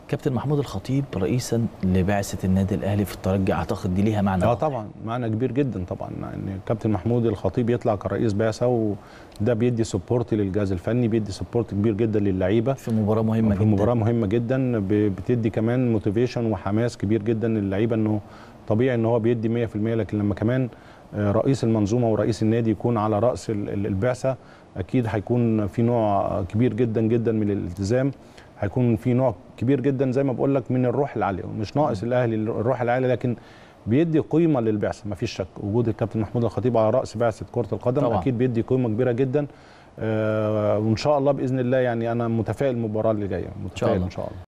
كابتن محمود الخطيب رئيسا لبعثه النادي الاهلي في الترجي اعتقد دي ليها معنى اه واضح. طبعا معنى كبير جدا طبعا ان كابتن محمود الخطيب يطلع كرئيس بعثه وده بيدي سبورت للجهاز الفني بيدي سبورت كبير جدا للعيبه في مباراه مهمه في جدا مباراه مهمه جدا ب- بتدي كمان موتيفيشن وحماس كبير جدا للعيبه انه طبيعي ان هو بيدي 100% لكن لما كمان آه، رئيس المنظومه ورئيس النادي يكون على راس ال- ال- البعثه اكيد هيكون في نوع كبير جدا جدا من الالتزام هيكون في نوع كبير جدا زي ما بقول لك من الروح العاليه مش ناقص الاهلي الروح العاليه لكن بيدي قيمه للبعثه ما فيش شك وجود الكابتن محمود الخطيب على راس بعثه كره القدم طبعاً. اكيد بيدي قيمه كبيره جدا آه، وان شاء الله باذن الله يعني انا متفائل المباراه اللي جايه متفائل الله. ان شاء الله